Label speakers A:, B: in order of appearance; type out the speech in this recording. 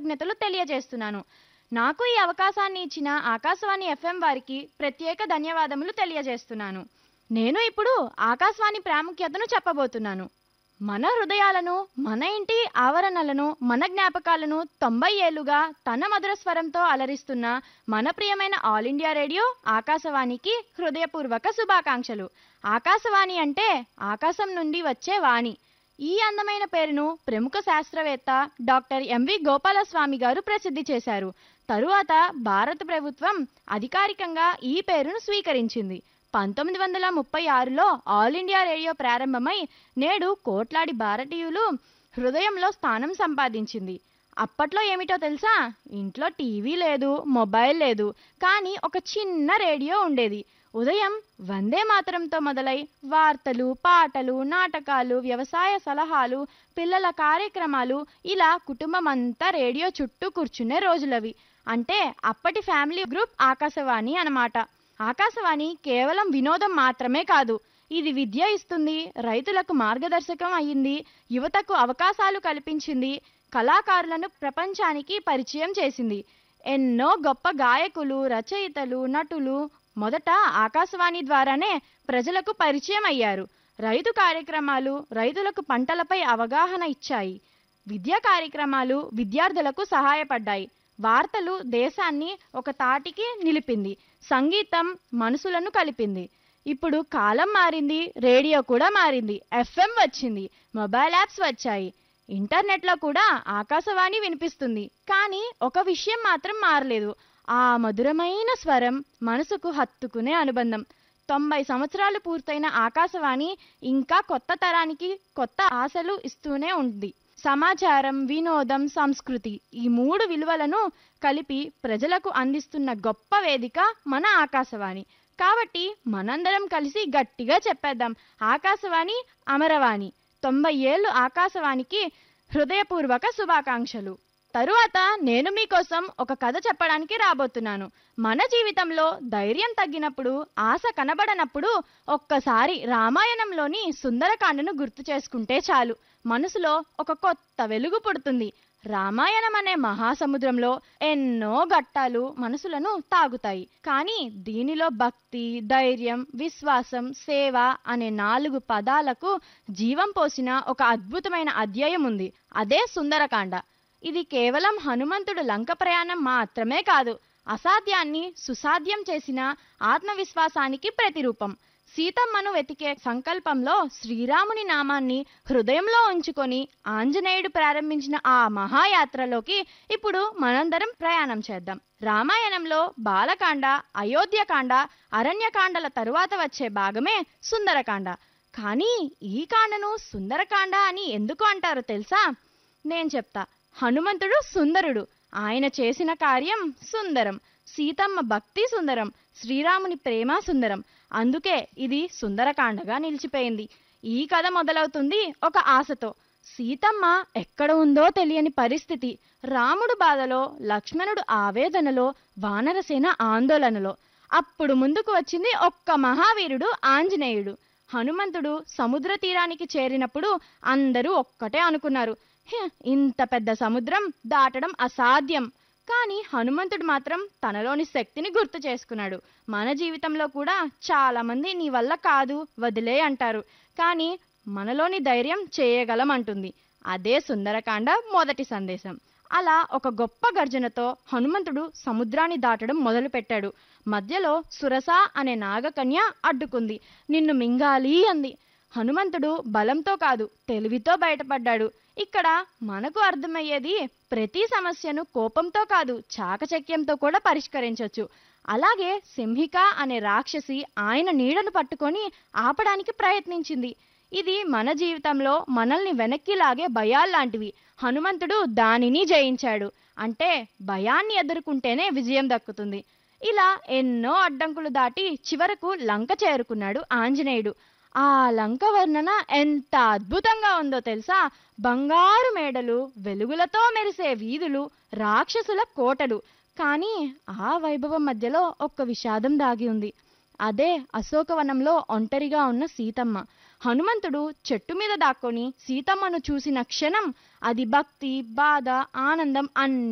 A: కృతజ్ఞతలు తెలియజేస్తున్నాను నాకు ఈ అవకాశాన్ని ఇచ్చిన ఆకాశవాణి ఎఫ్ఎం వారికి ప్రత్యేక ధన్యవాదములు తెలియజేస్తున్నాను నేను ఇప్పుడు ఆకాశవాణి ప్రాముఖ్యతను చెప్పబోతున్నాను మన హృదయాలను మన ఇంటి ఆవరణలను మన జ్ఞాపకాలను తొంభై ఏళ్లుగా తన మధుర స్వరంతో అలరిస్తున్న మన ప్రియమైన ఆల్ ఇండియా రేడియో ఆకాశవాణికి హృదయపూర్వక శుభాకాంక్షలు ఆకాశవాణి అంటే ఆకాశం నుండి వచ్చే వాణి ఈ అందమైన పేరును ప్రముఖ శాస్త్రవేత్త డాక్టర్ ఎంవి గోపాలస్వామి గారు ప్రసిద్ధి చేశారు తరువాత భారత ప్రభుత్వం అధికారికంగా ఈ పేరును స్వీకరించింది పంతొమ్మిది వందల ముప్పై ఆరులో ఆల్ ఇండియా రేడియో ప్రారంభమై నేడు కోట్లాది భారతీయులు హృదయంలో స్థానం సంపాదించింది అప్పట్లో ఏమిటో తెలుసా ఇంట్లో టీవీ లేదు మొబైల్ లేదు కానీ ఒక చిన్న రేడియో ఉండేది ఉదయం వందే మాతరంతో మొదలై వార్తలు పాటలు నాటకాలు వ్యవసాయ సలహాలు పిల్లల కార్యక్రమాలు ఇలా కుటుంబం అంతా రేడియో చుట్టూ కూర్చునే రోజులవి అంటే అప్పటి ఫ్యామిలీ గ్రూప్ ఆకాశవాణి అన్నమాట ఆకాశవాణి కేవలం వినోదం మాత్రమే కాదు ఇది విద్య ఇస్తుంది రైతులకు మార్గదర్శకం అయ్యింది యువతకు అవకాశాలు కల్పించింది కళాకారులను ప్రపంచానికి పరిచయం చేసింది ఎన్నో గొప్ప గాయకులు రచయితలు నటులు మొదట ఆకాశవాణి ద్వారానే ప్రజలకు పరిచయం అయ్యారు రైతు కార్యక్రమాలు రైతులకు పంటలపై అవగాహన ఇచ్చాయి విద్యా కార్యక్రమాలు విద్యార్థులకు సహాయపడ్డాయి వార్తలు దేశాన్ని ఒక తాటికి నిలిపింది సంగీతం మనసులను కలిపింది ఇప్పుడు కాలం మారింది రేడియో కూడా మారింది ఎఫ్ఎం వచ్చింది మొబైల్ యాప్స్ వచ్చాయి ఇంటర్నెట్లో కూడా ఆకాశవాణి వినిపిస్తుంది కానీ ఒక విషయం మాత్రం మారలేదు ఆ మధురమైన స్వరం మనసుకు హత్తుకునే అనుబంధం తొంభై సంవత్సరాలు పూర్తయిన ఆకాశవాణి ఇంకా కొత్త తరానికి కొత్త ఆశలు ఇస్తూనే ఉంది సమాచారం వినోదం సంస్కృతి ఈ మూడు విలువలను కలిపి ప్రజలకు అందిస్తున్న గొప్ప వేదిక మన ఆకాశవాణి కాబట్టి మనందరం కలిసి గట్టిగా చెప్పేద్దాం ఆకాశవాణి అమరవాణి తొంభై ఏళ్ళు ఆకాశవాణికి హృదయపూర్వక శుభాకాంక్షలు తరువాత నేను మీకోసం ఒక కథ చెప్పడానికి రాబోతున్నాను మన జీవితంలో ధైర్యం తగ్గినప్పుడు ఆశ కనబడనప్పుడు ఒక్కసారి రామాయణంలోని సుందరకాండను గుర్తు చేసుకుంటే చాలు మనసులో ఒక కొత్త వెలుగు పుడుతుంది రామాయణం అనే మహాసముద్రంలో ఎన్నో ఘట్టాలు మనసులను తాగుతాయి కానీ దీనిలో భక్తి ధైర్యం విశ్వాసం సేవ అనే నాలుగు పదాలకు జీవం పోసిన ఒక అద్భుతమైన అధ్యాయం ఉంది అదే సుందరకాండ ఇది కేవలం హనుమంతుడు లంక ప్రయాణం మాత్రమే కాదు అసాధ్యాన్ని సుసాధ్యం చేసిన ఆత్మవిశ్వాసానికి ప్రతిరూపం సీతమ్మను వెతికే సంకల్పంలో శ్రీరాముని నామాన్ని హృదయంలో ఉంచుకొని ఆంజనేయుడు ప్రారంభించిన ఆ మహాయాత్రలోకి ఇప్పుడు మనందరం ప్రయాణం చేద్దాం రామాయణంలో బాలకాండ అయోధ్యకాండ అరణ్యకాండల తరువాత వచ్చే భాగమే సుందరకాండ కానీ ఈ కాండను సుందరకాండ అని ఎందుకు అంటారో తెలుసా నేను చెప్తా హనుమంతుడు సుందరుడు ఆయన చేసిన కార్యం సుందరం సీతమ్మ భక్తి సుందరం శ్రీరాముని ప్రేమ సుందరం అందుకే ఇది సుందరకాండగా నిలిచిపోయింది ఈ కథ మొదలవుతుంది ఒక ఆశతో సీతమ్మ ఎక్కడ ఉందో తెలియని పరిస్థితి రాముడు బాధలో లక్ష్మణుడు ఆవేదనలో వానరసేన ఆందోళనలో అప్పుడు ముందుకు వచ్చింది ఒక్క మహావీరుడు ఆంజనేయుడు హనుమంతుడు సముద్ర తీరానికి చేరినప్పుడు అందరూ ఒక్కటే అనుకున్నారు "హ్, ఇంత పెద్ద సముద్రం దాటడం అసాధ్యం కానీ హనుమంతుడు మాత్రం తనలోని శక్తిని గుర్తు చేసుకున్నాడు మన జీవితంలో కూడా చాలా మంది నీ వల్ల కాదు వదిలే అంటారు కానీ మనలోని ధైర్యం చేయగలం అంటుంది అదే సుందరకాండ మొదటి సందేశం అలా ఒక గొప్ప గర్జనతో హనుమంతుడు సముద్రాన్ని దాటడం మొదలుపెట్టాడు మధ్యలో సురస అనే నాగకన్య అడ్డుకుంది నిన్ను మింగాలి అంది హనుమంతుడు బలంతో కాదు తెలివితో బయటపడ్డాడు ఇక్కడ మనకు అర్థమయ్యేది ప్రతి సమస్యను కోపంతో కాదు చాకచక్యంతో కూడా పరిష్కరించవచ్చు అలాగే సింహిక అనే రాక్షసి ఆయన నీడను పట్టుకొని ఆపడానికి ప్రయత్నించింది ఇది మన జీవితంలో మనల్ని వెనక్కి లాగే భయాల్లాంటివి హనుమంతుడు దానిని జయించాడు అంటే భయాన్ని ఎదుర్కొంటేనే విజయం దక్కుతుంది ఇలా ఎన్నో అడ్డంకులు దాటి చివరకు లంక చేరుకున్నాడు ఆంజనేయుడు ఆ లంక వర్ణన ఎంత అద్భుతంగా ఉందో తెలుసా బంగారు మేడలు వెలుగులతో మెరిసే వీధులు రాక్షసుల కోటలు కానీ ఆ వైభవం మధ్యలో ఒక్క విషాదం దాగి ఉంది అదే అశోకవనంలో ఒంటరిగా ఉన్న సీతమ్మ హనుమంతుడు చెట్టు మీద దాక్కొని సీతమ్మను చూసిన క్షణం అది భక్తి బాధ ఆనందం అన్ని